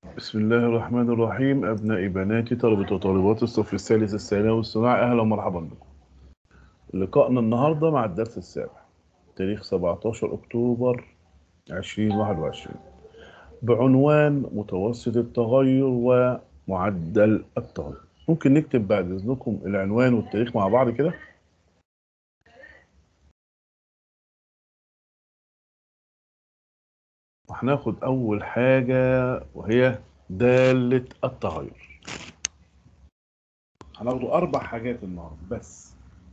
بسم الله الرحمن الرحيم أبنائي بناتي طلبة وطالبات الصف الثالث الثانوي الصناعي أهلا ومرحبا بكم لقائنا النهاردة مع الدرس السابع تاريخ 17 أكتوبر 2021 بعنوان متوسط التغير ومعدل التغير ممكن نكتب بعد إذنكم العنوان والتاريخ مع بعض كده وهناخد أول حاجة وهي دالة التغير هناخده أربع حاجات النهاردة بس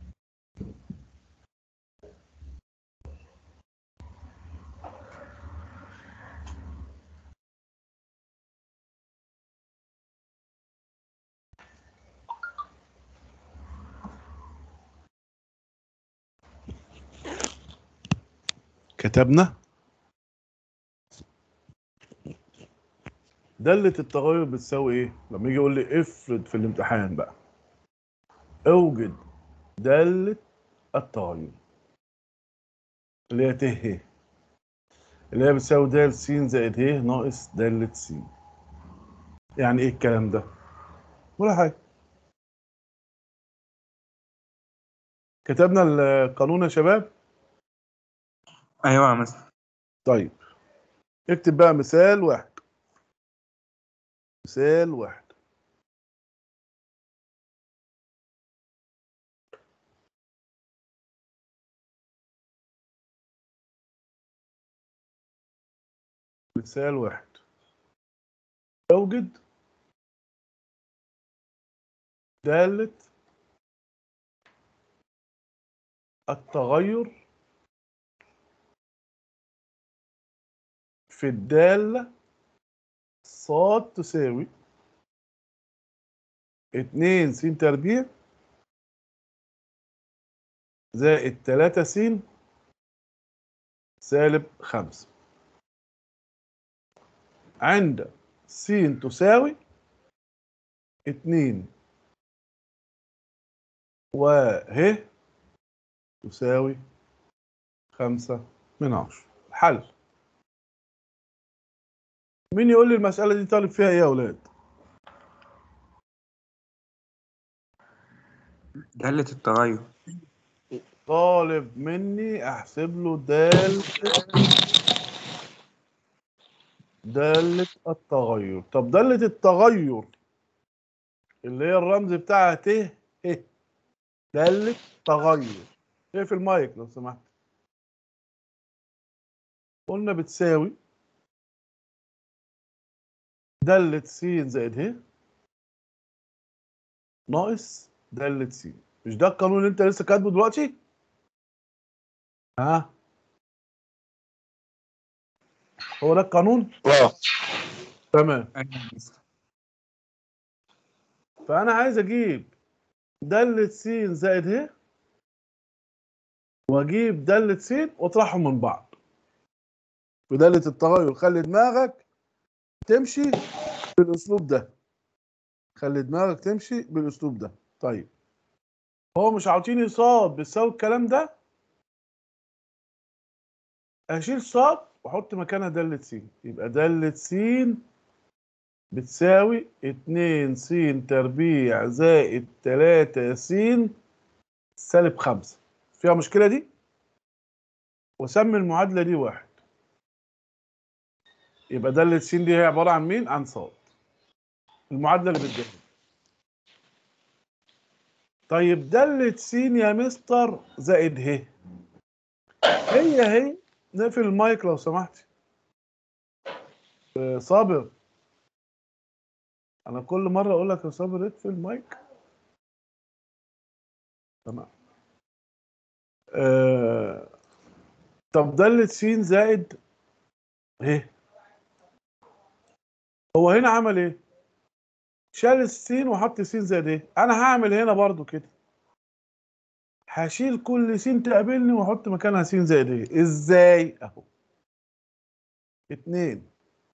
كتبنا دالة التغير بتساوي ايه؟ لما يجي يقول لي افرض في الامتحان بقى اوجد دالة التغير اللي هي ت ه اللي هي بتساوي د س زائد ه ناقص دالة س يعني ايه الكلام ده؟ ولا حاجة كتبنا القانون يا شباب؟ ايوه يا مستر طيب اكتب بقى مثال واحد مثال واحد مثال واحد اوجد دالة التغير في الدالة صاد تساوي اتنين س تربيع زائد تلاتة س سالب خمسة عند س تساوي اتنين وه تساوي خمسة من عشرة حل مين يقول لي المسألة دي طالب فيها ايه يا اولاد؟ دالة التغير طالب مني احسب له دالة دالة التغير طب دالة التغير اللي هي الرمز بتاعها ت ه دالة تغير ايه في المايك لو سمحت قلنا بتساوي دالة س زائد ه ناقص دالة س مش ده القانون اللي انت لسه كاتبه دلوقتي؟ ها؟ هو ده القانون؟ اه تمام ايوه يا مستر فأنا عايز أجيب دالة س زائد ه وأجيب دالة س وأطرحهم من بعض في دالة التغير خلي دماغك تمشي بالأسلوب ده خلي دماغك تمشي بالأسلوب ده طيب هو مش عاطيني صاد بيساوي الكلام ده أشيل صاد وأحط مكانها دالة س يبقى دالة س بتساوي اتنين س تربيع زائد تلاتة س سالب خمسة فيها مشكلة دي؟ وسمي المعادلة دي واحد يبقى دالة س دي هي عبارة عن مين؟ عن صاد المعادلة اللي بتجهز طيب دالة س يا مستر زائد ه هي هي نقفل المايك لو سمحتي آه، صابر انا كل مره اقول لك يا صابر اقفل المايك تمام آه... طب دالة س زائد ه هو هنا عمل ايه شال السين وحط س زائد ه انا هعمل هنا برضو كده هشيل كل س تقابلني واحط مكانها س زائد ه ازاي اهو اتنين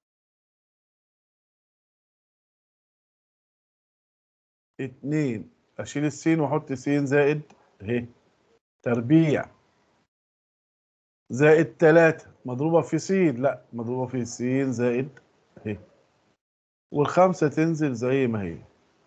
اتنين اشيل السين واحط س زائد ه تربيع زائد تلاتة مضروبة في س لا مضروبة في س زائد ه والخمسة تنزل زي ما هي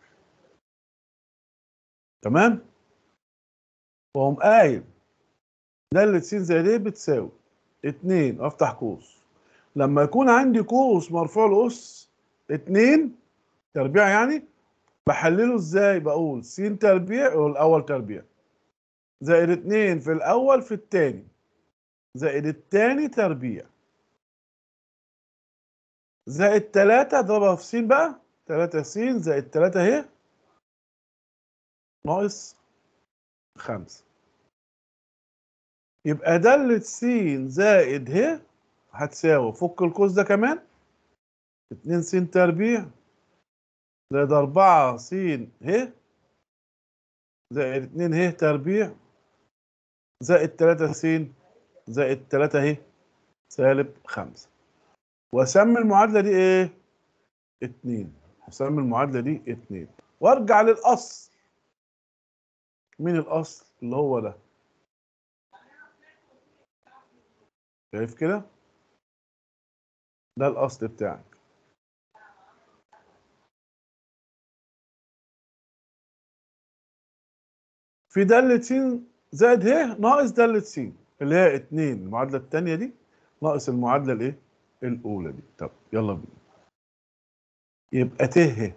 تمام وهم قايل دالة س زائد ايه بتساوي اتنين افتح قوس لما يكون عندي قوس مرفوع الأس اتنين تربيع يعني بحلله ازاي بقول س تربيع والأول تربيع زائد اتنين في الأول في التاني زائد التاني تربيع زائد تلاتة اضربها في س بقى تلاتة س زائد تلاتة اهي ناقص خمسة يبقى دالة س زائد ه هتساوي فك القوس ده كمان اتنين س تربيع زائد أربعة س ه زائد اتنين ه تربيع زائد تلاتة س زائد تلاتة ه سالب خمسة وأسمي المعادلة دي إيه؟ اتنين هسمي المعادلة دي اتنين وأرجع للأصل مين الأصل؟ اللي هو ده شايف كده؟ ده الأصل بتاعك في دالة س زائد ه ناقص دالة س اللي هي اتنين المعادلة التانية دي ناقص المعادلة الايه؟ الأولى دي طب يلا بينا يبقى ت ه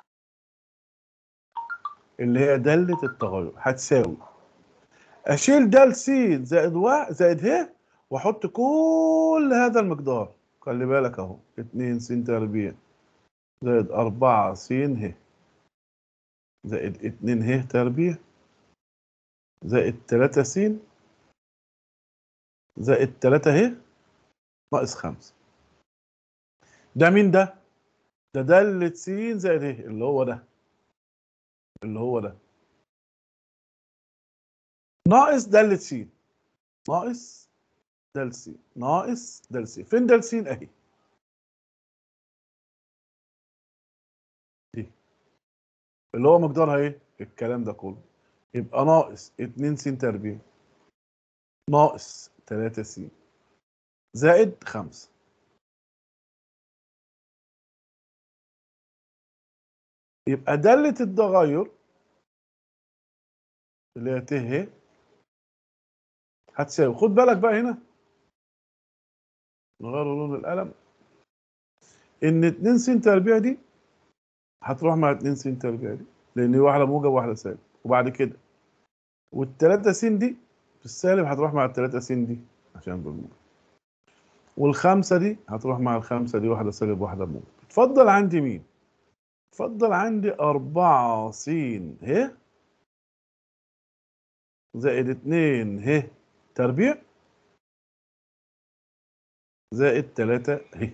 اللي هي دالة التغير هتساوي أشيل دال س زائد و زائد ه وأحط كل هذا المقدار خلي بالك أهو اتنين س تربيع زائد أربعة س ه زائد اتنين ه تربيع زائد تلاتة س زائد تلاتة ه ناقص خمسة ده مين ده؟ ده دالة س زائد ه اللي هو ده اللي هو ده ناقص دالة س ناقص دال س ناقص دال س فين دال س اهي دي اللي هو مقدارها ايه؟ الكلام ده كله يبقى ناقص 2 س تربيع ناقص 3 س زائد 5 يبقى دالة التغير اللي هي ت ه هتساوي خد بالك بقى هنا نغير لون القلم ان 2 س تربيع دي هتروح مع 2 س تربيع دي لان واحده موجب وواحده سالب وبعد كده والتلاتة س دي في السالب هتروح مع التلاتة س دي عشان بالموجب والخمسة دي هتروح مع الخمسة دي واحدة سالب واحدة موجب اتفضل عندي مين؟ اتفضل عندي أربعة س ه زائد اتنين ه تربيع زائد تلاتة ه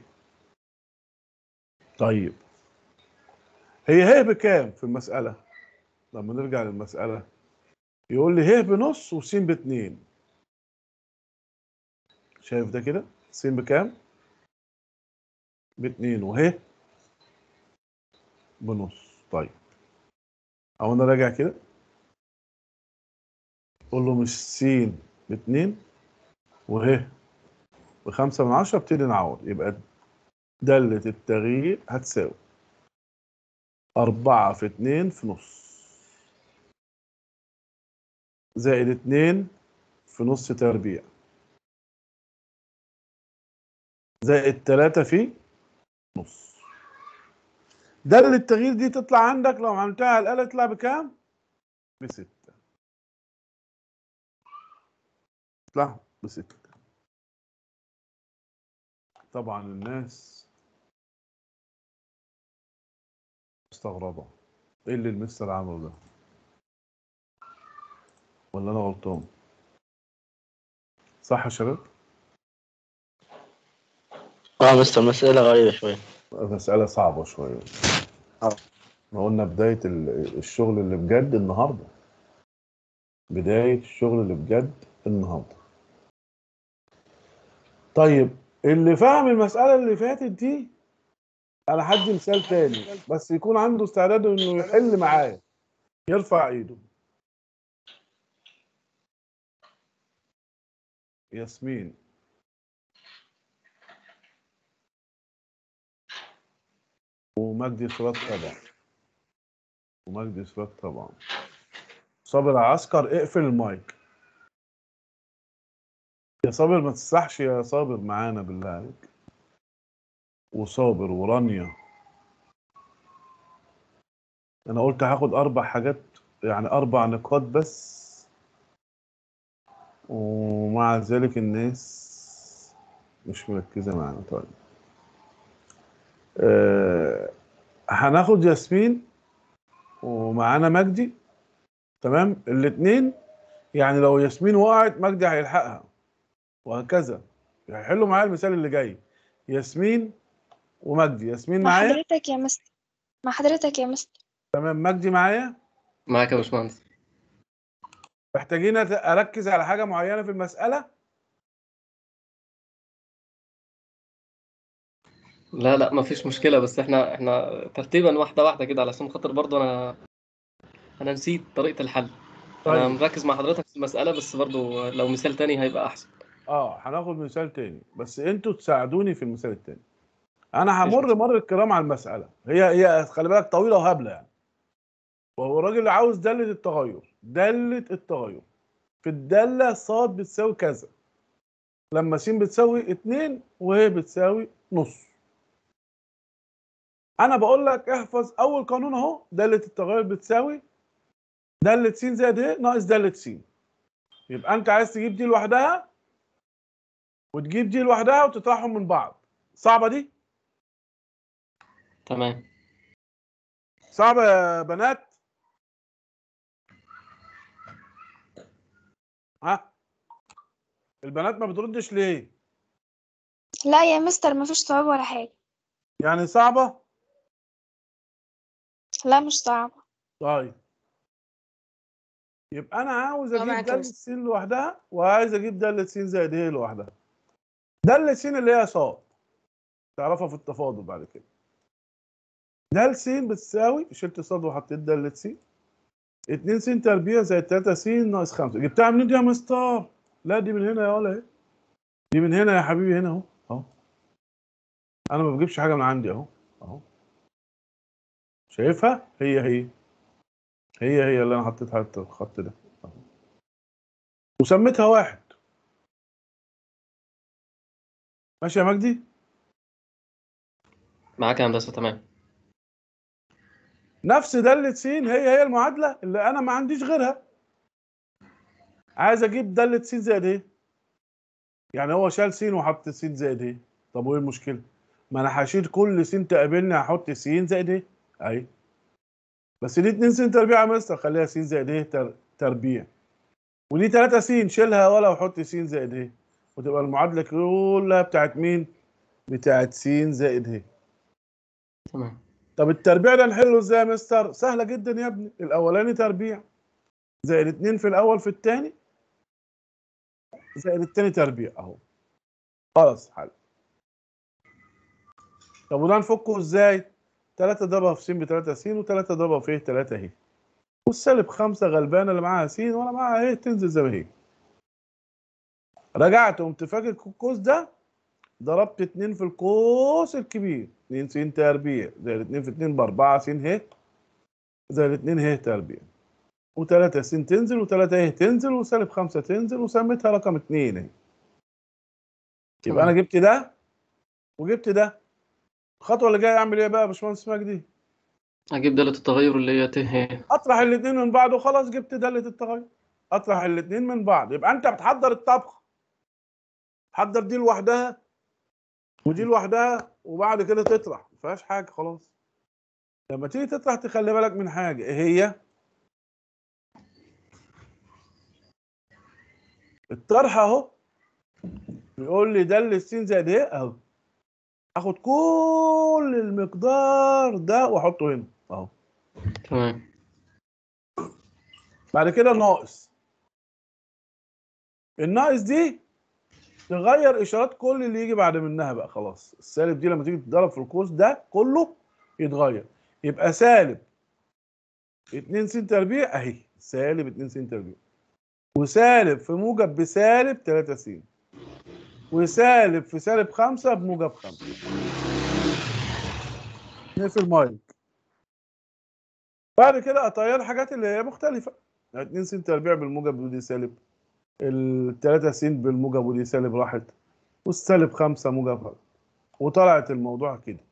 طيب هي ه بكام في المسألة؟ لما نرجع للمسألة يقول لي ه بنص وس باتنين شايف ده كده س بكام باتنين وه بنص طيب او انا راجع كده قول له مش س باتنين وه بخمسة من عشرة ابتدي نعوض يبقى دالة التغيير هتساوي أربعة في اتنين في نص زائد اتنين في نص تربيع زائد تلاتة في نص دالة التغيير دي تطلع عندك لو عملتها على الآلة تطلع بكام؟ بستة تطلع بستة طبعا الناس مستغربة ايه اللي المستر عمله ده؟ ولا انا غلطان؟ صح يا شباب؟ اه مستر مسألة غريبة شوية مسألة صعبة شوية اه احنا قلنا بداية ال- الشغل اللي بجد النهاردة بداية الشغل اللي بجد النهاردة طيب اللي فاهم المسألة اللي فاتت دي أنا هدي مثال تاني بس يكون عنده استعداد إنه يحل معايا يرفع إيده ياسمين ومجدي سراج طبعا ومجدي سراج طبعا صابر عسكر اقفل المايك يا صابر ما تسرحش يا صابر معانا بالله عليك وصابر ورانيا انا قلت هاخد اربع حاجات يعني اربع نقاط بس ومع ذلك الناس مش مركزة معانا طيب آه هناخد ياسمين ومعانا مجدي تمام الاتنين يعني لو ياسمين وقعت مجدي هيلحقها وهكذا هيحلوا معايا المثال اللي جاي ياسمين ومجدي ياسمين مع معايا حضرتك يا مستر مع حضرتك يا مستر تمام مجدي معايا معاك يا باشمهندس محتاجين أت- اركز على حاجه معينه في المساله لا لا مفيش مشكلة بس احنا احنا ترتيبا واحدة واحدة كده علشان خاطر برضو انا انا نسيت طريقة الحل انا طيب مركز مع حضرتك في المسألة بس برضو لو مثال تاني هيبقى احسن اه هناخد مثال تاني بس انتوا تساعدوني في المثال التاني انا مفيش همر مشكلة. مر الكرام على المساله هي هي خلي بالك طويله وهبله يعني وهو الراجل اللي عاوز داله التغير داله التغير في الداله صاد بتساوي كذا لما س بتساوي اتنين وهي بتساوي نص انا بقول لك احفظ اول قانون اهو داله التغير بتساوي داله س زائد ايه ناقص داله س يبقى انت عايز تجيب دي لوحدها وتجيب دي لوحدها وتطرحهم من بعض صعبه دي تمام صعبه يا بنات ها البنات ما بتردش ليه لا يا مستر مفيش صعوبة ولا حاجة يعني صعبه لا مش صعبة طيب يبقى انا عاوز آه، اجيب معاك يا دالة مستر. س لوحدها وعايز اجيب دالة س زائد ه لوحدها دالة س اللي هي صاد تعرفها في التفاضل بعد كده دالة س بتساوي شلت صاد وحطيت دالة س 2 س تربيع زائد 3 س ناقص 5 جبتها منين دي يا مستر؟ لا دي من هنا يا ولا ايه؟ دي من هنا يا حبيبي هنا اهو اهو انا ما بجيبش حاجه من عندي اهو اهو شايفها؟ هي هي هي هي اللي انا حطيتها على الخط ده أهو. وسميتها واحد ماشي يا مجدي؟ معاك يا هندسة تمام نفس دالة س هي هي المعادلة اللي أنا ما عنديش غيرها. عايز أجيب دالة س زائد إيه؟ يعني هو شال س وحط س زائد إيه؟ طب وإيه المشكلة؟ ما أنا هشيل كل س تقابلني هحط س زائد إيه؟ أهي. بس دي 2 س تربيع يا مستر خليها س زائد إيه؟ تر... تربيع. ودي 3 س شيلها ولا وحط س زائد إيه؟ وتبقى المعادلة كلها بتاعت مين؟ بتاعت س زائد إيه؟ تمام طب التربيع ده نحله ازاي يا مستر؟ سهلة جدا يا ابني، الأولاني تربيع زائد اتنين في الأول في التاني زائد التاني تربيع أهو. خلاص حل. طب وده نفكه ازاي؟ تلاتة ضربها في س بتلاتة س وتلاتة ضربها في ايه؟ تلاتة اهي. والسالب خمسة غلبانة اللي معاها س ولا معاها ايه؟ تنزل زي ما هي. رجعت قمت فاكر القوس ده ضربت اتنين في القوس الكبير 2 س تربيع زائد 2 في 2 ب 4 س ه زائد 2 ه تربيع و3 س تنزل و3 ه تنزل وسالب 5 تنزل وسميتها رقم 2 اهي يبقى انا تمام. جبت ده وجبت ده الخطوه اللي جايه اعمل ايه بقى يا باشمهندس مجدي؟ اجيب دالة التغير اللي هي ت اطرح الاثنين من بعض وخلاص جبت داله التغير اطرح الاثنين من بعض يبقى انت بتحضر الطبخ حضر دي لوحدها ودي لوحدها وبعد كده تطرح ما فيهاش حاجه خلاص لما تيجي تطرح تخلي بالك من حاجه ايه هي الطرح اهو بيقول لي ده اللي السين زائد ايه اهو اخد كل المقدار ده واحطه هنا اهو تمام بعد كده ناقص الناقص دي تغير اشارات كل اللي يجي بعد منها بقى خلاص السالب دي لما تيجي تتضرب في القوس ده كله يتغير يبقى سالب 2 س تربيع اهي سالب 2 س تربيع وسالب في موجب بسالب 3 س وسالب في سالب 5 بموجب 5 نقفل المايك بعد كده اطير الحاجات اللي هي مختلفه 2 س تربيع بالموجب ودي سالب ال 3 س بالموجب ودي سالب راحت والسالب 5 موجب وطلعت الموضوع كده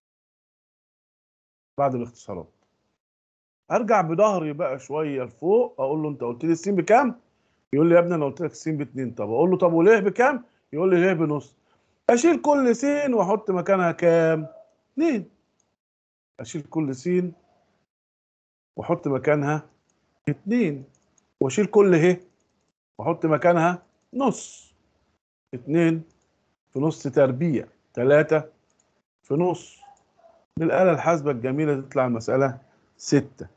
بعد الاختصارات ارجع بظهري بقى شويه لفوق اقول له انت قلت لي السين بكام يقول لي يا ابني انا قلت لك السين باتنين طب اقول له طب وليه بكام يقول لي ليه بنص اشيل كل سين واحط مكانها كام اتنين اشيل كل سين واحط مكانها اتنين واشيل كل ه واحط مكانها نص اتنين في نص تربيع تلاتة في نص بالآلة الحاسبة الجميلة تطلع المسألة ستة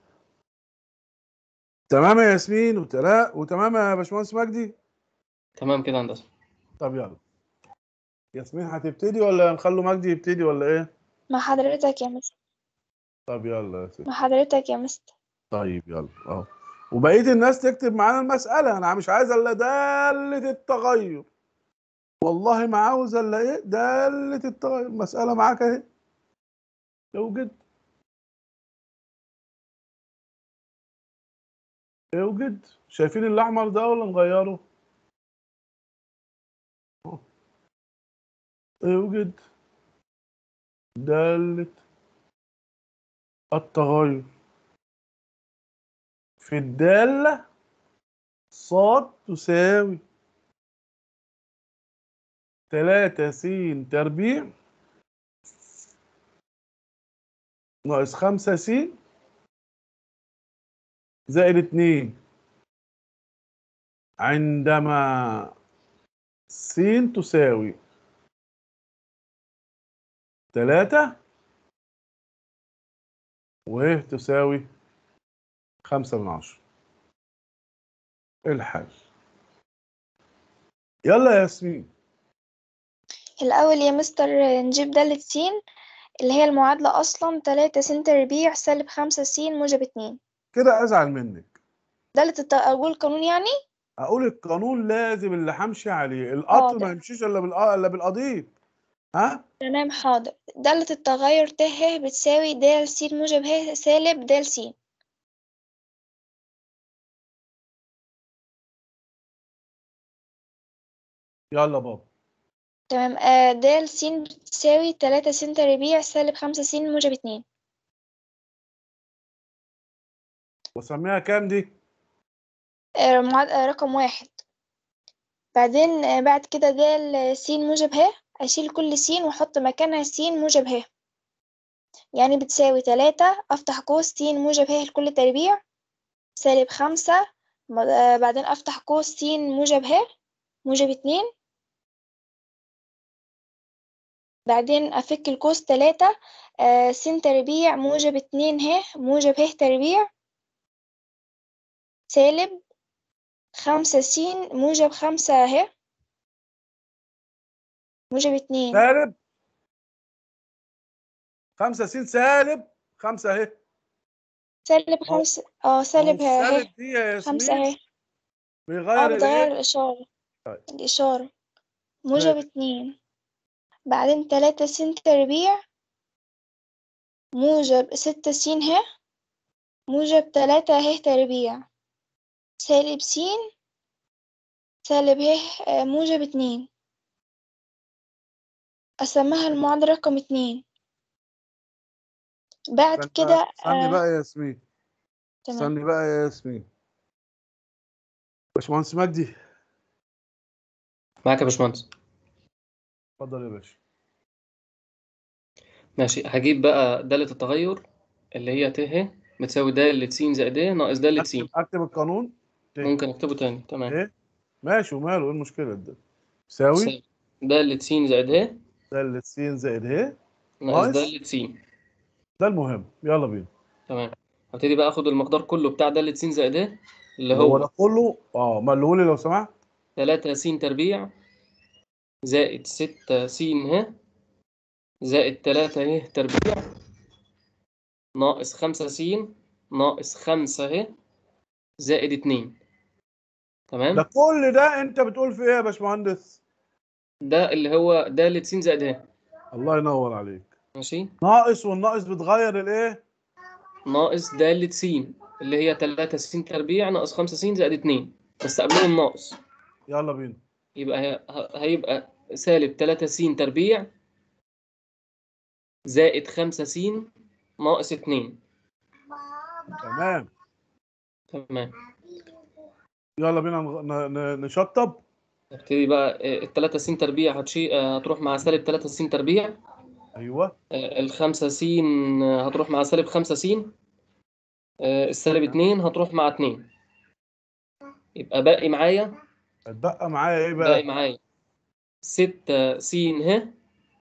تمام يا ياسمين وتلا وتمام يا باشمهندس مجدي تمام كده هندسه طب يلا ياسمين هتبتدي ولا نخلو مجدي يبتدي ولا ايه مع حضرتك يا مستر طب يلا يا ستي مع حضرتك يا مستر طيب يلا اه وبقيه الناس تكتب معانا المساله انا مش عايز الا داله التغير والله ما عاوز الا ايه داله التغير المساله معاك اهي اوجد اوجد شايفين الاحمر ده ولا نغيره أهو. اوجد داله التغير في الدالة صاد تساوي تلاتة س تربيع ناقص خمسة س زائد اتنين عندما س تساوي تلاتة و تساوي خمسة من عشرة الحل يلا يا ياسمين الأول يا مستر نجيب دالة س اللي هي المعادلة أصلا تلاتة س تربيع سالب خمسة س موجب اتنين كده ازعل منك دالة الت... أقول قانون يعني اقول القانون لازم اللي همشي عليه القطر حاضر. ما يمشيش الا بالق- الا بالقضيب ها تمام حاضر دالة التغير ت ه بتساوي د س موجب ه سالب د س يلا بابا تمام آه د س بتساوي تلاتة س تربيع سالب خمسة س موجب اتنين واسميها كام دي آه معاد... آه رقم واحد بعدين آه بعد كده د س موجب ه أشيل كل س وأحط مكانها س موجب ه يعني بتساوي تلاتة أفتح قوس س موجب ه لكل تربيع سالب خمسة م- آه بعدين أفتح قوس س موجب ه موجب اتنين بعدين أفك القوس تلاتة آه س تربيع موجب اتنين ه موجب ه تربيع سالب خمسة س موجب خمسة ه موجب اتنين سالب خمسة س سالب خمسة اهي سالب خمسة اه سالب ه ه السالب دي يا خمسة ياسمين ه اه بيغير بتغير الايه الإشارة طيب. الإشارة موجب ماشي. اتنين بعدين تلاتة س تربيع موجب ستة س ه موجب تلاتة ه تربيع سالب س سالب ه آه، موجب اتنين أسميها المعادلة رقم اتنين بعد فانت كده استني آه بقى يا ياسمين تمام استني بقى يا ياسمين باشمهندس مجدي معاك يا باشمهندس اتفضل يا باشا ماشي هجيب بقى دالة التغير اللي هي ت ه بتساوي د س زائد ه ناقص د س اكتب اكتب القانون ت. ممكن اكتبه تاني تمام ايه ماشي وماله ايه المشكله ده يساوي د س زائد ه دالة س زائد ه ناقص ناقص؟ د س ده المهم يلا بينا تمام هبتدي بقى اخد المقدار كله بتاع د س زائد ه اللي هو ده هو كله اه ملهولي لو سمحت 3 س تربيع زائد 6 س ه زائد 3 ه تربيع ناقص 5 س ناقص 5 ه زائد 2 تمام ده كل ده انت بتقول في ايه يا باشمهندس ده اللي هو د س زائد ه الله ينور عليك ماشي ناقص والناقص بتغير الايه ناقص دالة س اللي هي 3 س تربيع ناقص 5 س زائد 2 بس قبلهم ناقص يلا بينا يبقى هي- ه- هيبقى سالب 3 س تربيع زائد 5 س ناقص 2 تمام تمام يلا بينا نغ- ن- ن- نشطب نبتدي بقى آه، ال 3 س تربيع هتشي آه، هتروح مع سالب 3 س تربيع ايوه ال 5 س هتروح مع سالب 5 س السالب 2 هتروح مع 2 يبقى باقي معايا اتبقى معايا ايه باقي بقى معايا ستة س ه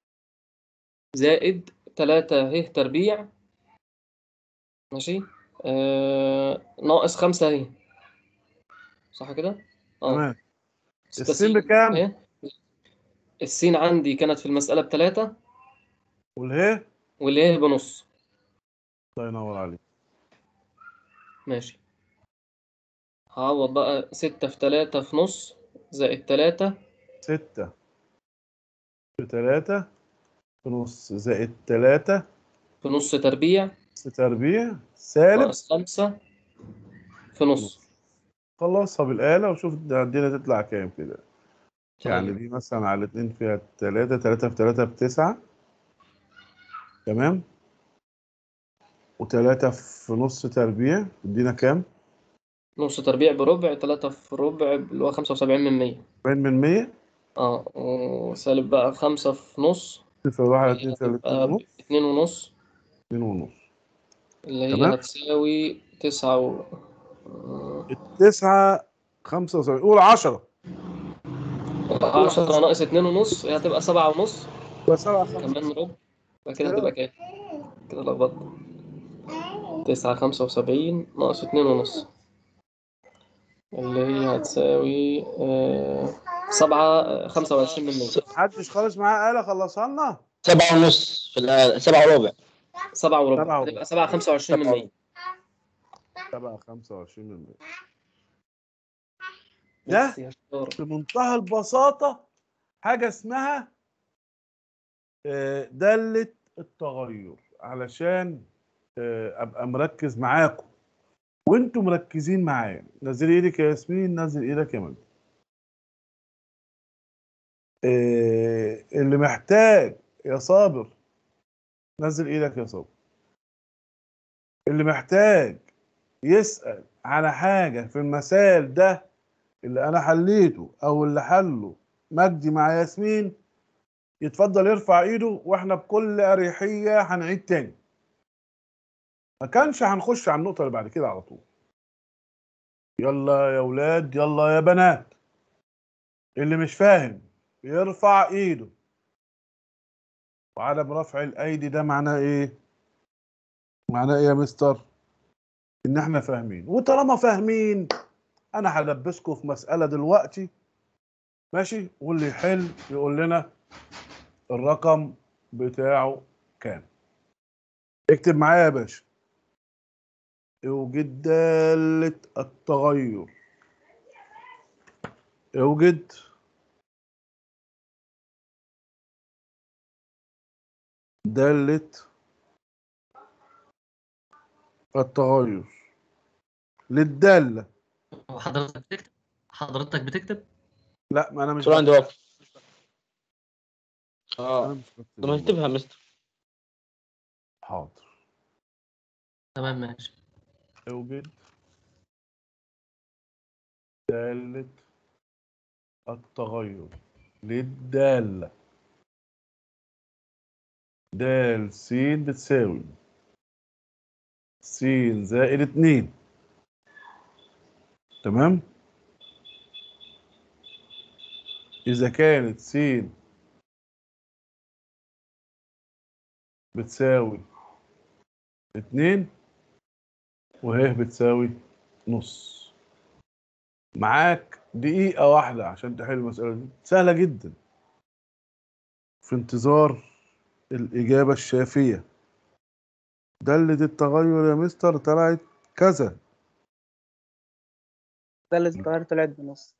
زائد تلاتة ه تربيع ماشي آه ناقص خمسة ه صح كده؟ اه تمام ستة السين س بكام؟ ه. السين عندي كانت في المسألة بتلاتة والهي والهي بنص الله ينور عليك ماشي هعوض بقى ستة في تلاتة في نص زائد تلاتة ستة في تلاتة في نص زائد تلاتة في نص تربيع في تربيع سالب ناقص خمسة في نص خلصها بالآلة وشوف ده الدنيا تطلع كام كده يعني طيب. دي مثلا على اتنين فيها تلاتة تلاتة في تلاتة بتسعة تمام وتلاتة في نص تربيع تدينا كام؟ نص تربيع بربع تلاتة في ربع اللي هو خمسة وسبعين من مية باين من مية اه وسالب بقى خمسة في نص صفر واحد اتنين تلاتة هتبقى ونص اتنين ونص اتنين ونص اللي هي تمام. هتساوي تسعة و آه، التسعة خمسة وسبعين قول عشرة عشرة ناقص اتنين ونص هي هتبقى سبعة ونص بس سبعة خمسة كمان ربع يبقى كده هتبقى كام؟ كده لخبطت تسعة خمسة وسبعين ناقص اتنين ونص اللي هي هتساوي آه، سبعة آه، خمسة وعشرين من مية محدش خالص معاه آلة خلصها لنا سبعة ونص في الآلة سبعة وربع سبعة وربع سبعة وربع. هتبقى سبعة خمسة وعشرين من سبعة مية سبعة خمسة وعشرين من مية ده بس يا شطارة بمنتهى البساطة حاجة اسمها آه، دالة التغير علشان آه، أبقى مركز معاكم وانتوا مركزين معايا نزل ايدك يا ياسمين نزل ايدك يا مجدي آه، اللي محتاج يا صابر نزل ايدك يا صابر اللي محتاج يسأل على حاجة في المثال ده اللي انا حليته او اللي حله مجدي مع ياسمين يتفضل يرفع ايده واحنا بكل اريحيه هنعيد تاني ما كانش هنخش على النقطه اللي بعد كده على طول يلا يا ولاد يلا يا بنات اللي مش فاهم يرفع ايده وعدم رفع الايدي ده معناه ايه معناه ايه يا مستر ان احنا فاهمين وطالما فاهمين انا هلبسكم في مساله دلوقتي ماشي واللي يحل يقول لنا الرقم بتاعه كام اكتب معايا يا باشا يوجد دالة التغير يوجد دالة التغير للدالة حضرتك بتكتب حضرتك بتكتب لا ما انا مش دكتور عندي بكتب. وقت انا اه مش بكتب طب ما تكتبها يا مستر حاضر تمام ماشي يوجد دالة التغير للدالة دال س بتساوي س زائد اتنين تمام إذا كانت س بتساوي اتنين وهي بتساوي نص معاك دقيقة واحدة عشان تحل المسألة دي سهلة جدا في انتظار الإجابة الشافية دالة التغير يا مستر طلعت كذا دالة التغير طلعت بنص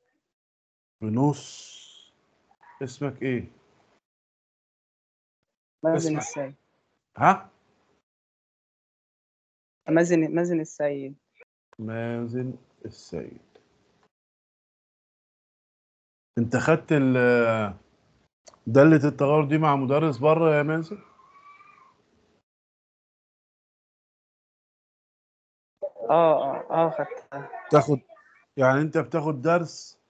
بنص اسمك ايه؟ مازن اسمع. الساي ها مازن مازن السيد مازن السيد انت خدت ال- دالة التغير دي مع مدرس بره يا مازن اه اه اه خدتها تاخد يعني انت بتاخد درس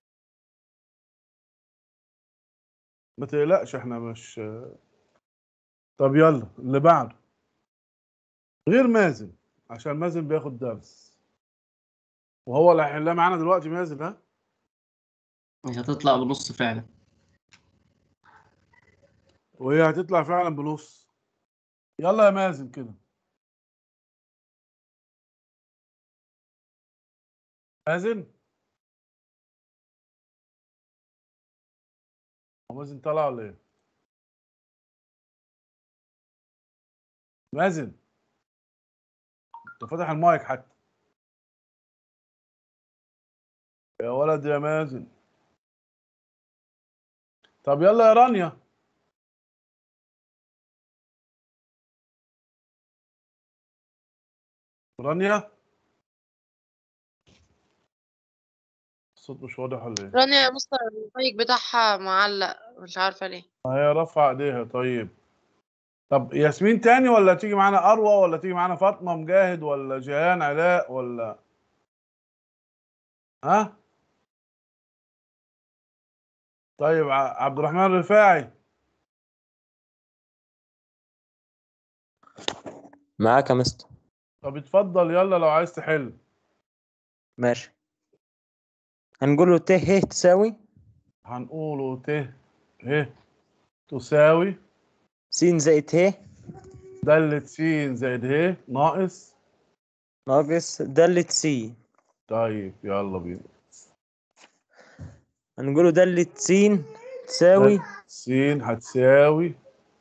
ما تقلقش احنا مش طب يلا اللي بعده غير مازن عشان مازن بياخد درس وهو اللي هيحلها معانا دلوقتي مازن ها مش هتطلع بنص فعلا وهي هتطلع فعلا بنص يلا يا مازن كده مازن هو مازن طلع ولا ايه مازن انت فاتح المايك حتى يا ولد يا مازن طب يلا يا رانيا رانيا الصوت مش واضح ولا ايه؟ رانيا يا مستر المايك بتاعها معلق مش عارفة ليه هي رافعه ايديها طيب طب ياسمين تاني ولا تيجي معانا اروى ولا تيجي معانا فاطمه مجاهد ولا جيهان علاء ولا ها؟ طيب ع- عبد الرحمن الرفاعي معاك يا مستر طب اتفضل يلا لو عايز تحل ماشي هنقول له ت ه تساوي هنقوله ت ه تساوي س زائد ه دالة س زائد ه ناقص ناقص دالة س طيب يلا بينا هنقول له دالة س تساوي س هتساوي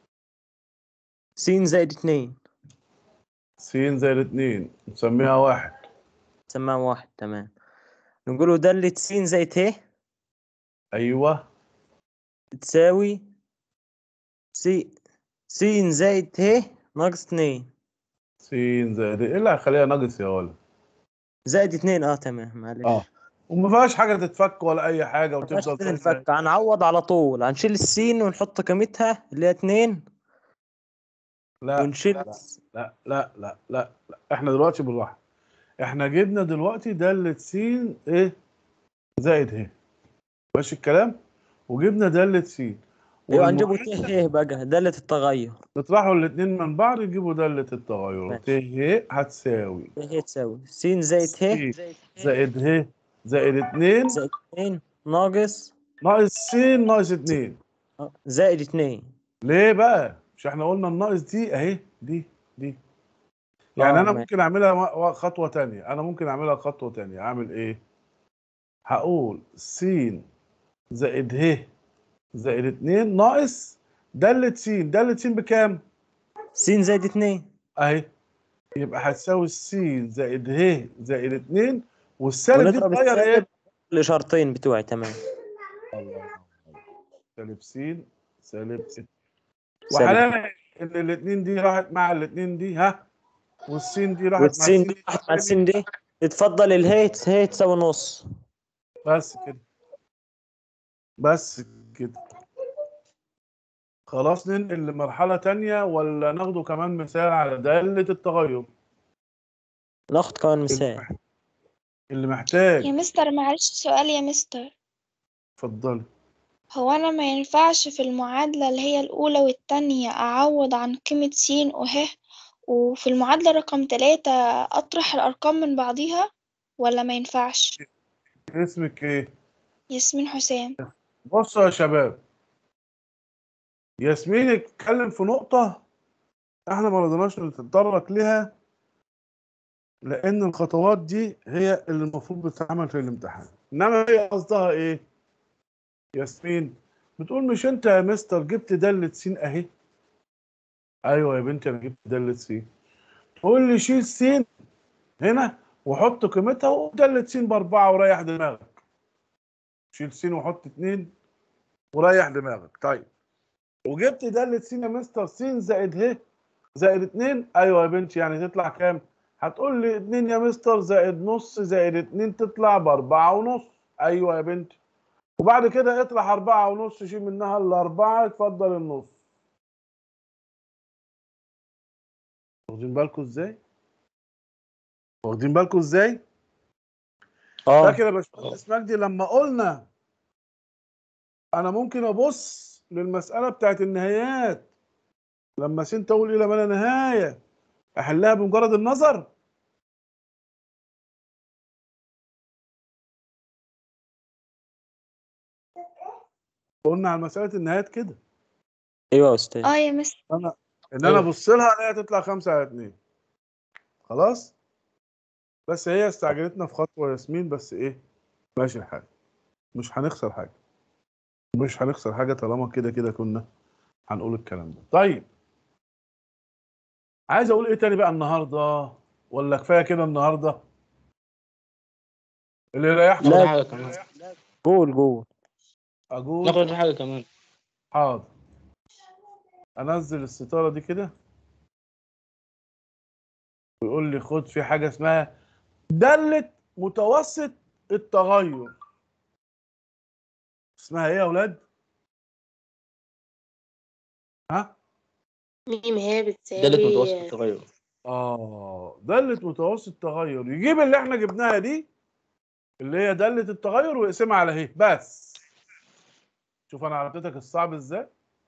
س زائد اتنين س زائد اتنين نسميها واحد سماها واحد تمام نقول له دالة س زائد ه ايوه تساوي س س زائد ه ناقص اتنين س زائد ايه اللي هيخليها ناقص يا ولد زائد اتنين اه تمام معلش اه وما فيهاش حاجه تتفك ولا اي حاجه ما فيهاش وتفضل اتنين زي ما هي. نفك هنعوض على طول هنشيل السين ونحط قيمتها اللي هي اتنين لا ونشيل لا لا لا لا لا, لا. احنا دلوقتي بالراحه احنا جبنا دلوقتي دالة س ايه زائد ه ماشي الكلام وجبنا دالة س ايوه هنجيبه ت والمعادلة ه بقى دالة التغير نطرحوا الاثنين من بعض يجيبوا دالة التغير ت ه هتساوي ت ه تساوي س زائد ه س زائد ه زائد 2 زائد اتنين ناقص ناقص س ناقص 2 آه، زائد اتنين ليه بقى؟ مش احنا قلنا الناقص دي اهي دي دي يعني آه، انا ماشي. ممكن اعملها و- و- خطوه تانية انا ممكن اعملها خطوه تانية اعمل ايه؟ هقول س زائد ه زائد 2 ناقص دالة س دالة س بكام؟ س زائد اتنين اهي يبقى هتساوي س زائد ه زائد 2 والسالب دي ونضرب تغير السالب ايه؟ الاشارتين بتوعي تمام الله ينور عليك. سالب س سالب 6 سالب وهنلاقي ان الاثنين دي راحت مع الاثنين دي ها والسين دي راحت مع والسين السين دي راحت مع السين دي اتفضل الهي هي تساوي نص بس كده بس كده خلاص ننقل لمرحلة تانية ولا ناخده كمان مثال على دالة التغير ناخد كمان مثال اللي محتاج يا مستر معلش سؤال يا مستر اتفضلي هو أنا ما ينفعش في المعادلة اللي هي الأولى والتانية أعوض عن قيمة س وه وفي المعادلة رقم تلاتة أطرح الأرقام من بعضيها ولا ما ينفعش اسمك ايه؟ ياسمين حسام بصوا يا شباب ياسمين اتكلم في نقطة احنا ما رضيناش نتطرق لها لأن الخطوات دي هي اللي المفروض بتتعمل في الامتحان إنما هي قصدها إيه؟ ياسمين بتقول مش أنت يا مستر جبت دالة س أهي أيوه يا بنتي أنا جبت دالة س تقول لي شيل س هنا وحط قيمتها ودالة س بأربعة وريح دماغك شيل س وحط اتنين وريح دماغك طيب وجبت دالة س يا مستر س زائد ه زائد 2 ايوه يا بنتي يعني تطلع كام هتقول لي 2 يا مستر زائد نص زائد 2 تطلع بأربعة ونص ايوه يا بنتي وبعد كده اطرح أربعة ونص شيل منها الأربعة اتفضل النص واخدين بالكم ازاي؟ واخدين بالكم ازاي؟ اه فاكر يا باشمهندس مجدي لما قلنا انا ممكن ابص للمساله بتاعت النهايات لما س تقول الى ما لا نهايه احلها بمجرد النظر قلنا على مساله النهايات كده ايوه يا استاذ اه يا مستر انا ان انا ابص لها الاقيها تطلع خمسة على اتنين خلاص بس هي استعجلتنا في خطوه ياسمين بس ايه ماشي الحال مش هنخسر حاجه مش هنخسر حاجه طالما كده كده كنا هنقول الكلام ده طيب عايز اقول ايه تاني بقى النهارده ولا كفايه كده النهارده اللي يريحكم ناخد حاجة كمان قول قول اقول ناخد حاجة كمان حاضر انزل الستاره دي كده ويقول لي خد في حاجه اسمها داله متوسط التغير اسمها ايه يا اولاد ها ميم هي بتساوي دالة متوسط التغير اه داله متوسط التغير يجيب اللي احنا جبناها دي اللي هي داله التغير ويقسمها على اهي بس شوف انا عطيتك الصعب ازاي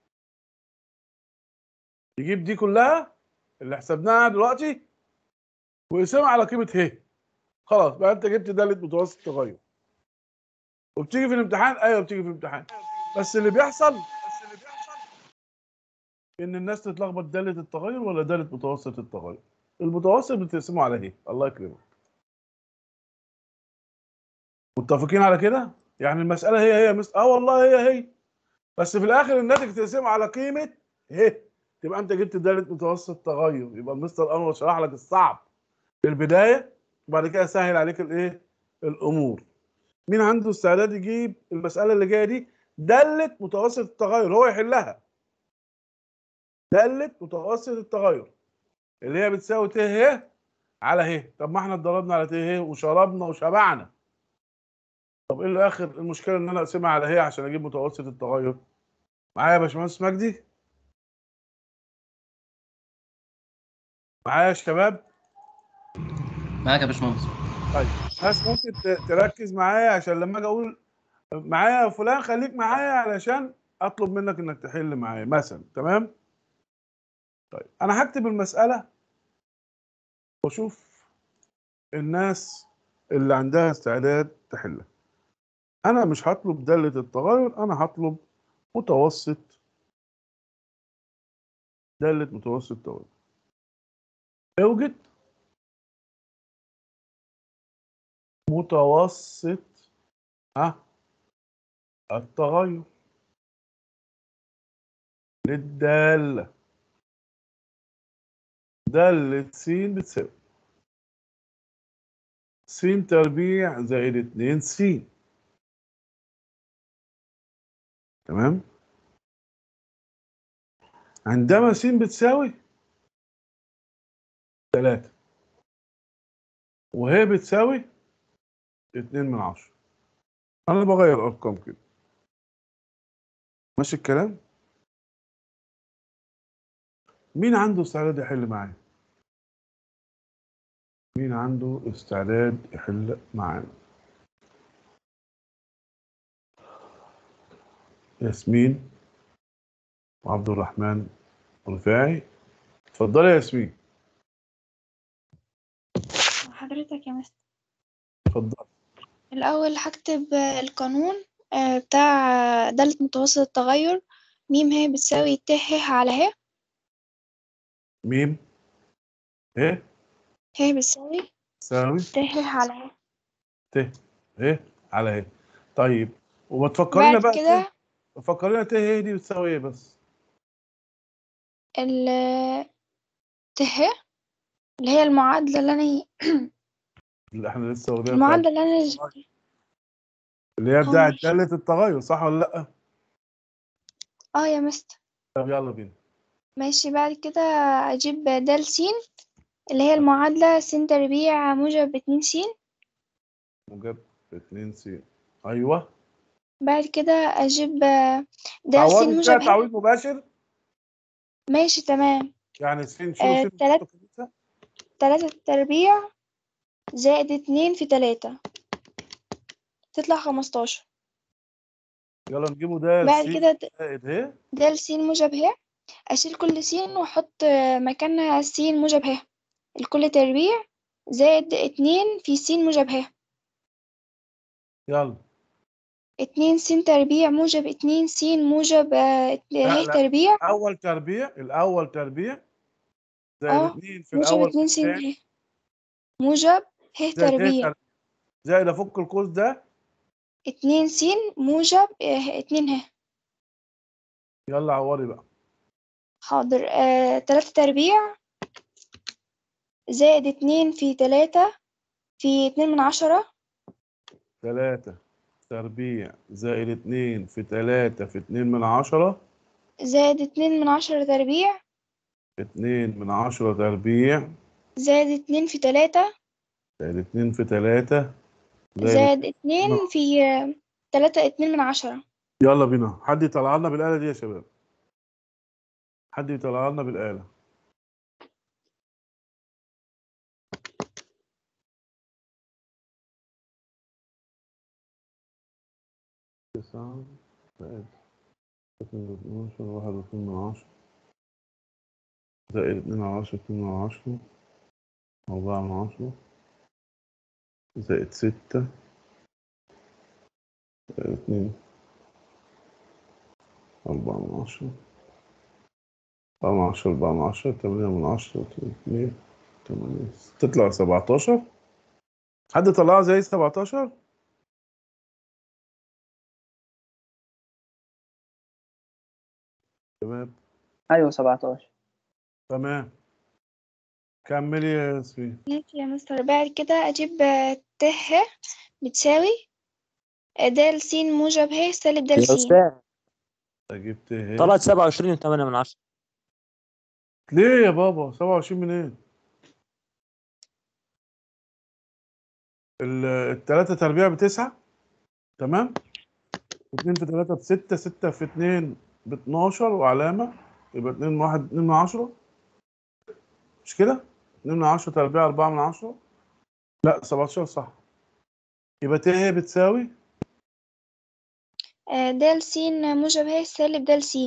يجيب دي كلها اللي حسبناها دلوقتي ويقسمها على قيمه ه خلاص بقى انت جبت داله متوسط التغير وبتيجي في الامتحان ايوه بتيجي في الامتحان بس اللي بيحصل بس اللي بيحصل ان الناس تتلخبط داله التغير ولا داله متوسط التغير المتوسط بتقسمه على ايه الله يكرمك متفقين على كده يعني المساله هي هي مس... اه والله هي هي بس في الاخر الناتج تقسمه على قيمه ه تبقى انت جبت داله متوسط التغير يبقى المستر انور شرح لك الصعب في البدايه وبعد كده سهل عليك الايه الامور مين عنده استعداد يجيب المساله اللي جايه دي داله متوسط التغير هو يحلها داله متوسط التغير اللي هي بتساوي ت ه على ه طب ما احنا اتدربنا على ت ه وشربنا وشبعنا طب ايه اللي اخر المشكله ان انا اقسمها على ه عشان اجيب متوسط التغير معايا يا باشمهندس مجدي معايا يا شباب معاك يا باشمهندس طيب ناس ممكن ت- تركز معايا عشان لما اجي اقول معايا يا فلان خليك معايا علشان اطلب منك انك تحل معايا مثلا تمام طيب انا هكتب المساله واشوف الناس اللي عندها استعداد تحلها انا مش هطلب داله التغير انا هطلب متوسط داله متوسط التغير اوجد متوسط ها التغير للدالة دالة س بتساوي س تربيع زائد اتنين س تمام عندما س بتساوي تلاتة وهي بتساوي اتنين من عشرة أنا بغير أرقام كده ماشي الكلام مين عنده استعداد يحل معايا مين عنده استعداد يحل معانا ياسمين وعبد الرحمن رفاعي اتفضلي يا ياسمين حضرتك يا مستر اتفضلي الأول هكتب آه، القانون آه، بتاع دالة متوسط التغير ميم هي بتساوي ت ه على ه ميم ايه هي بتساوي تساوي ت ه على ه ت ايه على ايه طيب وما تفكرينا بعد بقى كده فكرينا ت ايه دي بتساوي ايه بس ال ت ه اللي هي المعادلة اللي أنا اللي احنا لسه واخدينها المعادلة بتاعت- اللي أنا اللي هي بتاعت هو- دالة التغير صح ولا لا اه يا مستر طب يلا بينا ماشي بعد كده أجيب د س اللي هي المعادلة س تربيع موجب اتنين س موجب 2 س ايوه بعد كده أجيب د س تعوضي موجب فيها ه تعويض مباشر ماشي تمام يعني س شيل آه، س تلات- ونحط خمسة. تلاتة تربيع زائد اتنين في تلاتة تطلع خمستاشر يلا نجيبه ده بعد س كده زائد ه د س موجب ه أشيل كل س وأحط مكانها س موجب ه الكل تربيع زائد اتنين في س موجب ه يلا اتنين س تربيع موجب اتنين س موجب آه، ات- لا، ه لا. تربيع اول تربيع الاول تربيع زائد اه 2 في موجب الاول اتنين س والتاني ه موجب ه زائد ه تربيع تربيع زائد افك القوس ده اتنين س موجب آه، اتنين ه يلا عوري بقى حاضر آه، تلاتة تربيع زائد اتنين في تلاتة في اتنين من عشرة 3 تربيع زائد 2 في 3 في 2 من 10 زائد اتنين من عشرة تربيع 2 من 10 تربيع زائد اتنين في تلاتة زائد 2 في 3 زائد اتنين في آه، تلاتة اتنين من عشرة يلا بينا حد يطلع لنا بالآلة دي يا شباب حد يطلع لنا بالآلة تسعة زائد اتنين من عشرة واحد واتنين من عشرة زائد اتنين على عشرة اتنين من عشرة أربعة من عشرة زائد ستة زائد اتنين أربعة من عشرة أربعة من عشرة أربعة من عشرة تمانية من عشرة اتنين تمانية تطلع سبعتاشر حد طلعها زي سبعتاشر؟ تمام ايوه 17 تمام كملي يا ياسمين ماشي يا مستر بعد كده أجيب آه، ت ه بتساوي آه، د س موجب ه سالب د يا س أستاذ جبت ايه طلعت 27 و8 من 10 ليه يا بابا 27 منين ال- التلاتة تربيع بتسعة تمام اتنين في تلاتة بستة ستة في اتنين باتناشر وعلامة يبقى اتنين من واحد اتنين من عشرة مش كده؟ اتنين من عشرة تربيع أربعة من عشرة لا سبعتاشر صح يبقى ت هي بتساوي آه، د س موجب ه سالب د س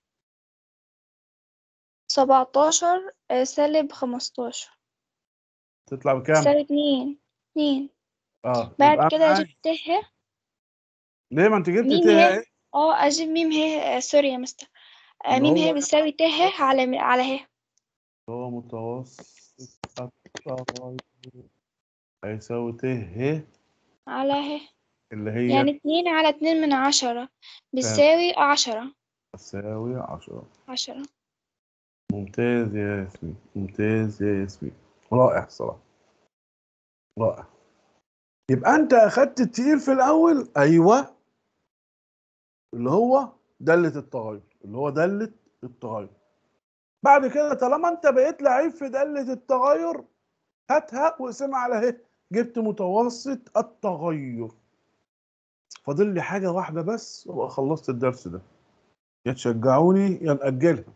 سبعتاشر آه، سالب خمستاشر تطلع بكام؟ سالب اتنين اتنين اه بعد يبقى كده معايا. أجيب ت ه ليه ما انت جبت ميم ت هي ايه؟ اه أجيب ميم ه آه، سوري يا مستر آه، اللي ميم هو ه بتساوي ت ه على على ه هو متوسط التغير هيساوي ت ه على ه اللي هي يعني اتنين على اتنين من عشرة بتساوي عشرة تساوي عشرة عشرة ممتاز يا ياسمين ممتاز يا ياسمين رائع صراحة رائع يبقى انت اخدت التقيل في الاول ايوه اللي هو دالة التغير اللي هو دالة التغير بعد كده طالما انت بقيت لعيب في دالة التغير هاتها واقسمها على ه جبت متوسط التغير فاضل لي حاجة واحدة بس وابقى خلصت الدرس ده يا تشجعوني يا نأجلها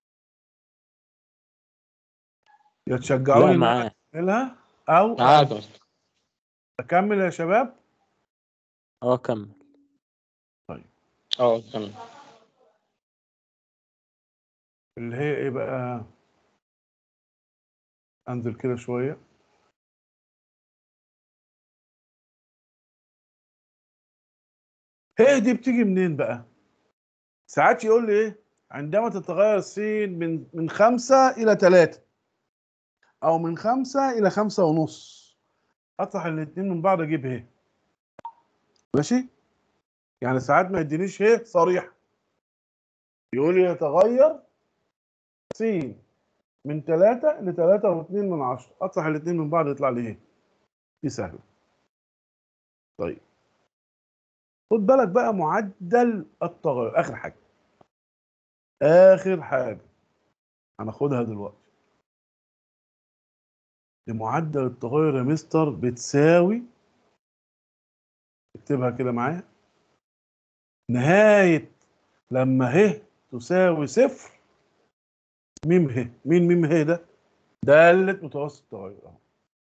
يا تشجعوني لا ان انا معاه اعملها او معاك يا مستر اكمل يا شباب اه كمل اه تمام اللي هي ايه بقى انزل كده شويه هي دي بتيجي منين بقى ساعات يقول لي ايه عندما تتغير السين من من خمسة إلى ثلاثة أو من خمسة إلى خمسة ونص أطرح الاتنين من بعض أجيب هي ماشي يعني ساعات ما يدينيش هي صريح يقول لي يتغير سين من ثلاثة لثلاثة واثنين من عشرة أطرح الاتنين من بعض يطلع لي ايه دي سهلة طيب خد بالك بقى معدل التغير آخر حاجة آخر حاجة هناخدها دلوقتي لمعدل التغير يا مستر بتساوي اكتبها كده معايا نهاية لما ه تساوي صفر ميم ه مين ميم ه ده دالة متوسط التغير اهو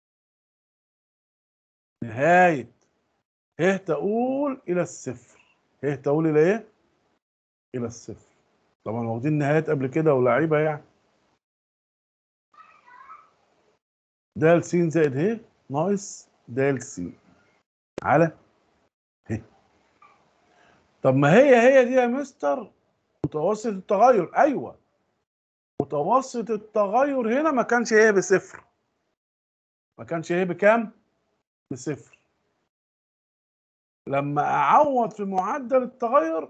نهاية ه تقول إلى الصفر ه تقول إلى إيه؟ إلى الصفر طبعا واخدين نهايات قبل كده ولاعيبة يعني د س زائد ه ناقص د س على ه طب ما هي هي دي يا مستر متوسط التغير ايوه متوسط التغير هنا ما كانش ايه بصفر ما كانش ايه بكام بصفر لما اعوض في معدل التغير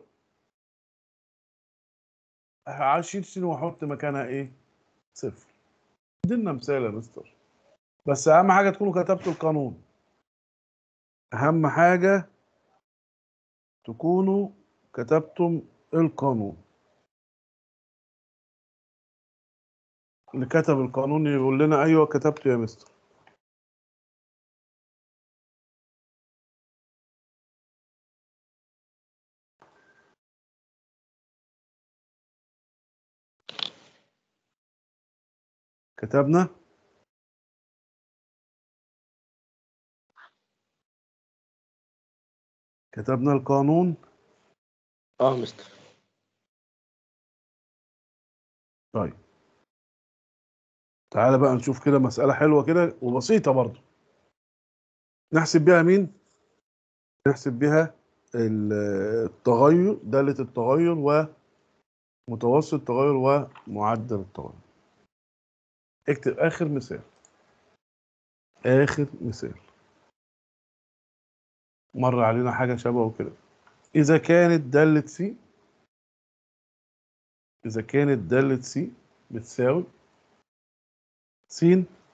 هشيل س واحط مكانها ايه صفر ادينا مثال يا مستر بس اهم حاجه تكونوا كتبتوا القانون اهم حاجه تكونوا كتبتم القانون اللي كتب القانون يقول لنا ايوه كتبته يا مستر كتبنا كتبنا القانون اه مستر طيب تعالى بقى نشوف كده مسألة حلوة كده وبسيطة برضو نحسب بيها مين؟ نحسب بيها ال- التغير دالة التغير ومتوسط التغير ومعدل التغير اكتب آخر مثال آخر مثال مر علينا حاجة شبهه كده إذا كانت دالة سي إذا كانت دالة سي بتساوي س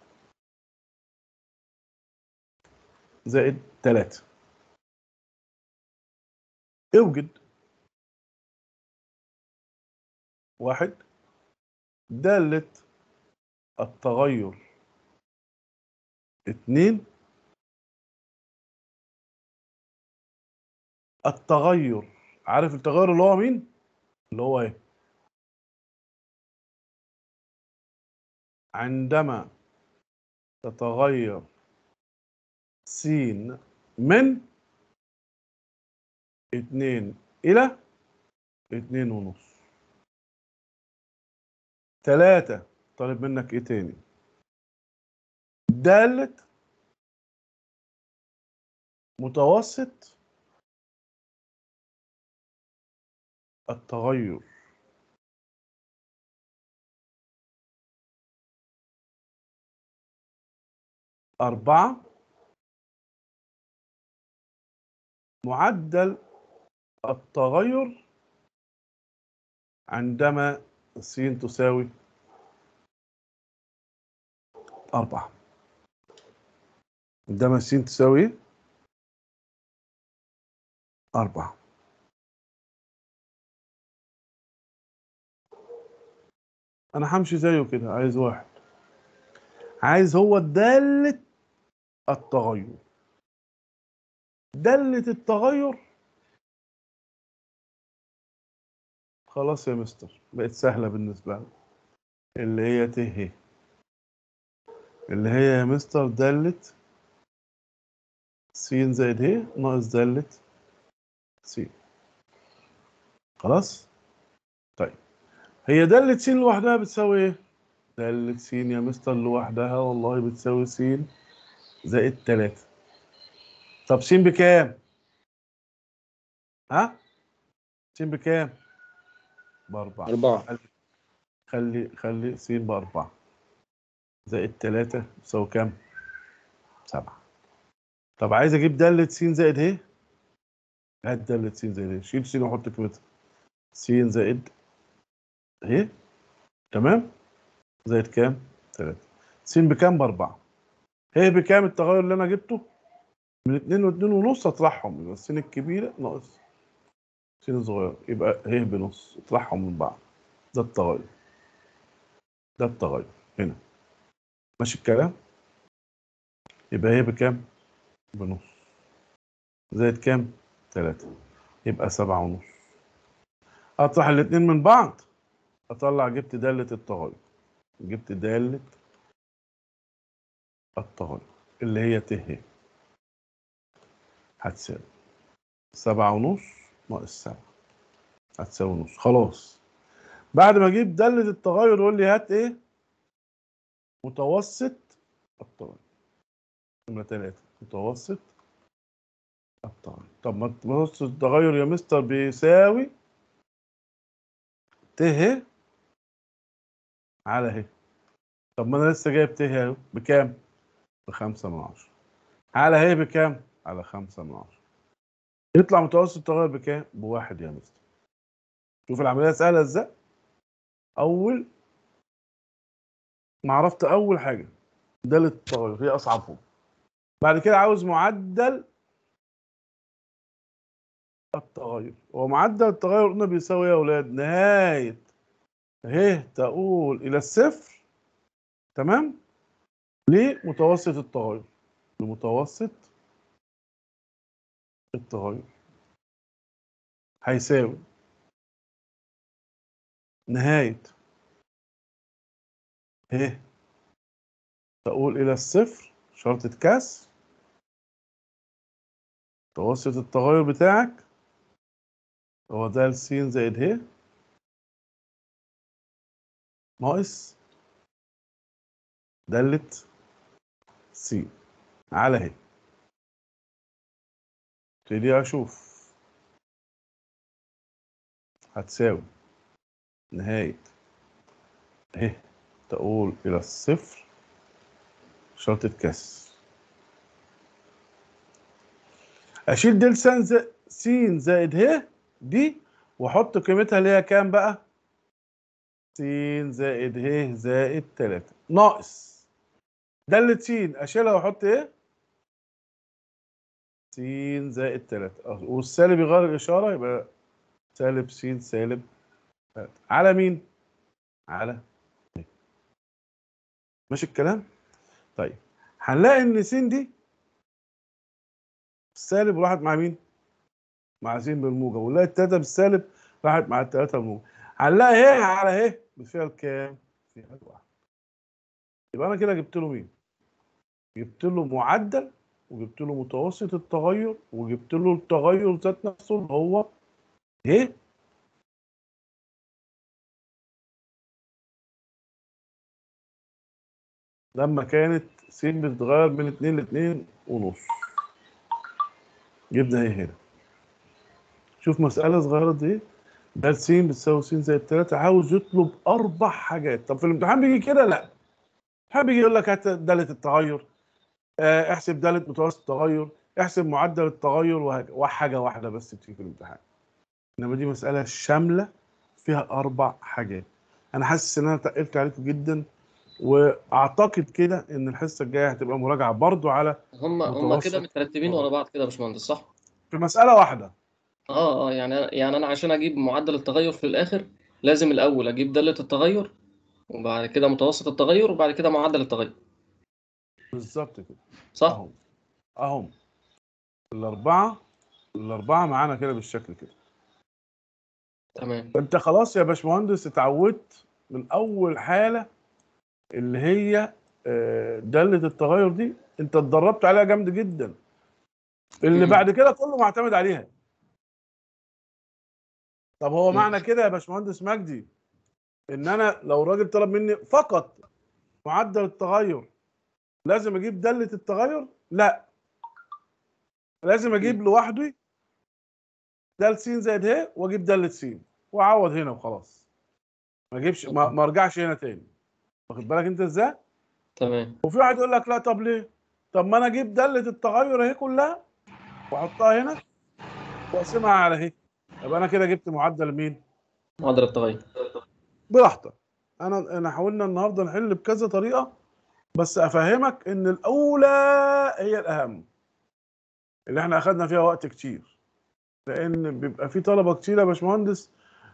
زائد تلاتة اوجد واحد دالة التغير اتنين التغير عارف التغير اللي هو مين؟ اللي هو ايه؟ عندما تتغير س من اتنين إلى اتنين ونص تلاتة طالب منك ايه تاني دالة متوسط التغير أربعة معدل التغير عندما س تساوي أربعة عندما س تساوي أربعة أنا همشي زيه كده عايز واحد عايز هو دالة التغير دالة التغير خلاص يا مستر بقت سهلة بالنسبة لي اللي هي ت ه اللي هي يا مستر دالة س زائد ه ناقص دالة س خلاص طيب هي دالة س لوحدها بتساوي ايه دالة س يا مستر لوحدها والله بتساوي س زائد تلاتة طب س بكام ها س بكام بأربعة أربعة خلي خلي س بأربعة زائد تلاتة يساوي كام؟ سبعة طب عايز أجيب دالة س زائد ه هات دالة س زائد ه شيل س وحط قيمتها س زائد ه تمام؟ زائد كام؟ تلاتة س بكام؟ بأربعة ه بكام التغير اللي أنا جبته؟ من اتنين واتنين ونص أطرحهم يبقى الس الكبيرة ناقص س صغير يبقى ه بنص اطرحهم من بعض ده التغير ده التغير هنا ماشي الكلام يبقى هي بكام بنص زائد كام تلاتة يبقى سبعة ونص اطرح الاتنين من بعض اطلع جبت دالة التغير جبت دالة التغير اللي هي ت ه هتساوي سبعة ونص ناقص سبعة هتساوي نص خلاص بعد ما اجيب دالة التغير يقول لي هات ايه متوسط التغير نمرة تلاتة متوسط التغير طب ما متوسط التغير يا مستر بيساوي ت ه على ه طب ما انا لسه جايب ت ه اهو بكام؟ بخمسة من عشرة على ه بكام؟ على خمسة من عشرة يطلع متوسط التغير بكام؟ بواحد يا مستر شوف العملية سهلة ازاي؟ أول ما عرفت أول حاجة دالة التغير هي أصعبهم بعد كده عاوز معدل التغير ومعدل التغير قلنا بيساوي ايه يا اولاد نهايه ه تقول الى الصفر تمام لمتوسط التغير لمتوسط التغير هيساوي نهايه ه تقول الى الصفر شرطة كسر متوسط التغير بتاعك هو ده س زائد ه ناقص دالة س على ه ابتدي اشوف هتساوي نهاية ه تقول إلى الصفر شرطة كسر أشيل ديل سين زائد س زائد ه دي واحط قيمتها اللي هي كام بقى؟ س زائد ه زائد 3 ناقص دالة س اشيلها واحط ايه؟ س زائد 3 والسالب يغير الاشاره يبقى سالب س سالب 3 على مين؟ على ه ماشي الكلام؟ طيب هنلاقي ان س دي السالب راحت مع مين؟ مع س بالموجب ونلاقي التلاته بالسالب راحت مع التلاته بالموجب هنلاقي ه على ه بفعل كام؟ فعل واحد يبقى انا كده جبت له مين؟ جبت له معدل وجبت له متوسط التغير وجبت له التغير ذات نفسه اللي هو ه لما كانت س بتتغير من 2 ل 2 ونص جبنا ايه هنا شوف مسألة صغيرة دي ده س بتساوي س زائد 3 عاوز يطلب أربع حاجات طب في الامتحان بيجي كده لا الامتحان بيجي يقول لك هات دالة التغير آه، احسب دالة متوسط التغير احسب معدل التغير وهك- وحاجة واحدة بس بتيجي في الامتحان انما دي مسألة شاملة فيها أربع حاجات أنا حاسس إن أنا تقلت عليكم جدا واعتقد كده ان الحصه الجايه هتبقى مراجعه برضو على هم هم متوسط. كده مترتبين ورا بعض كده يا باشمهندس صح؟ في مساله واحده اه اه يعني يعني انا عشان اجيب معدل التغير في الاخر لازم الاول اجيب دالة التغير وبعد كده متوسط التغير وبعد كده معدل التغير بالظبط كده صح؟ اهم اهم الاربعه الاربعه معانا كده بالشكل كده تمام فانت خلاص يا باشمهندس اتعودت من اول حاله اللي هي آه، داله التغير دي انت اتدربت عليها جامد جدا اللي مم. بعد كده كله معتمد عليها طب هو مم. معنى كده يا باشمهندس مجدي ان انا لو راجل طلب مني فقط معدل التغير لازم اجيب داله التغير لا لازم اجيب لوحدي دال س زائد ه واجيب داله س واعوض هنا وخلاص ما اجيبش ما, ما ارجعش هنا تاني واخد بالك انت ازاي تمام وفي واحد يقول لك لا طب ليه طب ما انا اجيب داله التغير اهي كلها واحطها هنا واقسمها على اهي يبقى انا كده جبت معدل مين معدل التغير براحتك انا انا حاولنا النهارده نحل بكذا طريقه بس افهمك ان الاولى هي الاهم اللي احنا اخدنا فيها وقت كتير لان بيبقى في طلبه كتير يا باشمهندس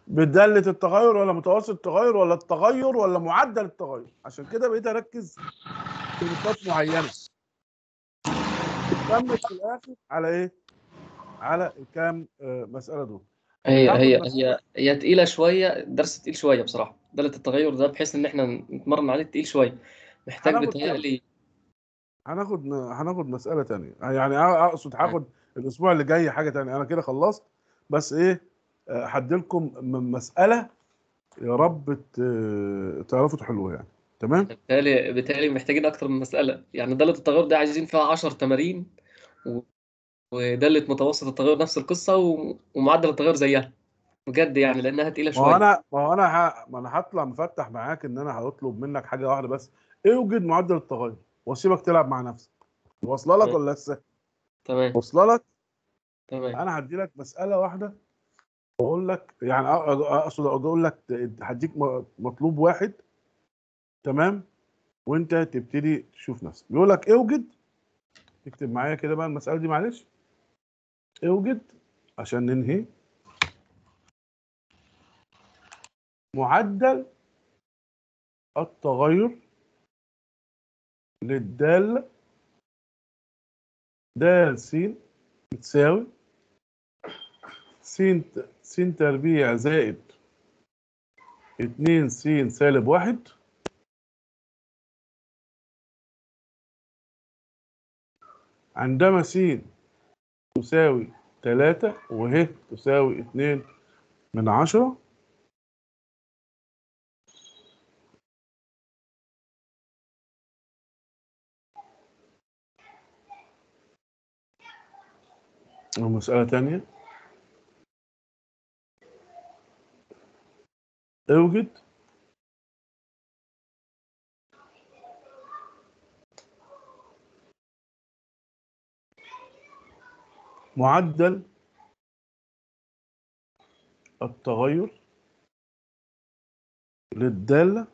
بدالة التغير ولا متوسط التغير ولا التغير ولا معدل التغير عشان كده بقيت اركز في نقاط معينه كمل في الاخر على ايه على الكام آه، مساله دول هي تاخد هي بس- هي هي تقيلة شوية درس تقيل شوية بصراحة دالة التغير ده بحيث إن إحنا نتمرن عليه تقيل شوية محتاج هناخد بيتهيألي هناخد هناخد مساله تانية يعني أنا اقصد هاخد الاسبوع اللي جاي حاجه تانية انا كده خلصت بس ايه آه، هديلكم م- مساله يا رب ت- تعرفوا تحلوها يعني تمام بالتالي بالتالي محتاجين أكتر من مسألة يعني دالة التغير ده عايزين فيها 10 تمارين و- ودالة متوسط التغير نفس القصة و- ومعدل التغير زيها بجد يعني لأنها تقيلة ما هو شوية انا ما هو انا ه... ما انا هطلع مفتح معاك ان انا هطلب منك حاجه واحده بس اوجد معدل التغير واسيبك تلعب مع نفسك واصله لك تمام. ولا لسه تمام واصله لك تمام انا هدي لك مساله واحده واقول لك يعني أ- أ- اقصد اقول لك هديك م- مطلوب واحد تمام وانت تبتدي تشوف نفسك بيقول لك اوجد اكتب معايا كده بقى المساله دي معلش اوجد عشان ننهي معدل التغير للدالة د س بتساوي س ت- س تربيع زائد اتنين س سالب واحد عندما س تساوي تلاتة وه تساوي اتنين من عشرة ومسألة تانية اوجد معدل التغير للدالة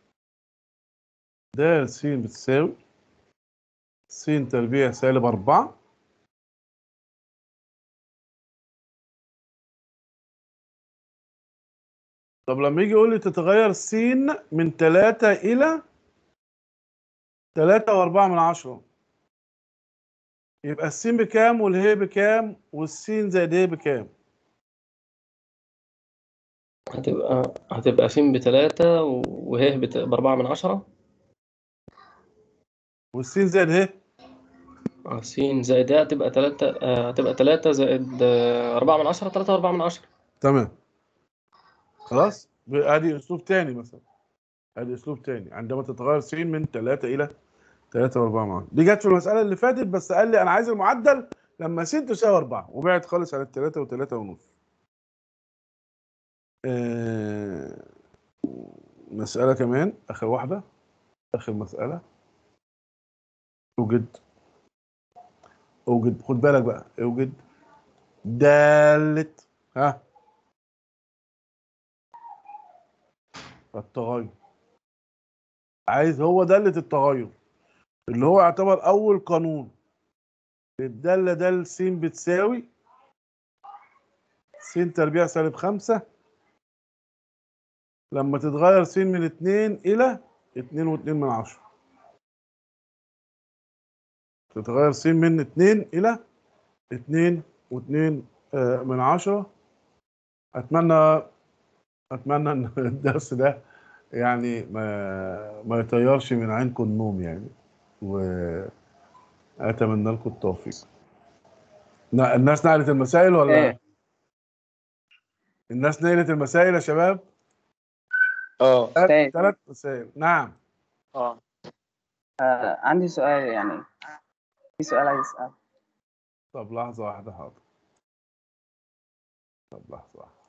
د س بتساوي س تربيع سالب أربعة طب لما يجي يقول لي تتغير س من تلاتة إلى تلاتة وأربعة من عشرة يبقى السين بكام والهي بكام والسين زائد هي بكام هتبقى هتبقى س بتلاتة وه بت- بأربعة من عشرة والسين زائد هي آه، س زائد ده هتبقى تلاتة آه، هتبقى تلاتة زائد آه، أربعة من عشرة تلاتة وأربعة من عشرة تمام خلاص ادي اسلوب تاني مثلا ادي اسلوب تاني عندما تتغير س من 3 الى 3 و4 معاهم دي جت في المساله اللي فاتت بس قال لي انا عايز المعدل لما س تساوي 4 وبعد خالص على الثلاثة و3 ونص آه مسألة كمان آخر واحدة آخر مسألة اوجد اوجد خد بالك بقى اوجد دالة ها التغير عايز هو دالة التغير اللي هو يعتبر أول قانون الدالة دال س بتساوي س تربيع سالب خمسة لما تتغير س من اتنين إلى اتنين واتنين من عشرة تتغير س من اتنين إلى اتنين واتنين آه، من عشرة أتمنى أتمنى إن الدرس ده يعني ما ما يطيرش من عينكم النوم يعني وأتمنى لكم التوفيق نا- الناس نقلت المسائل ولا ايه الناس نقلت المسائل يا شباب اه تاني. ثلاث مسائل نعم اه آه عندي سؤال يعني في سؤال عايز اساله طب لحظة واحدة حاضر طب لحظة واحدة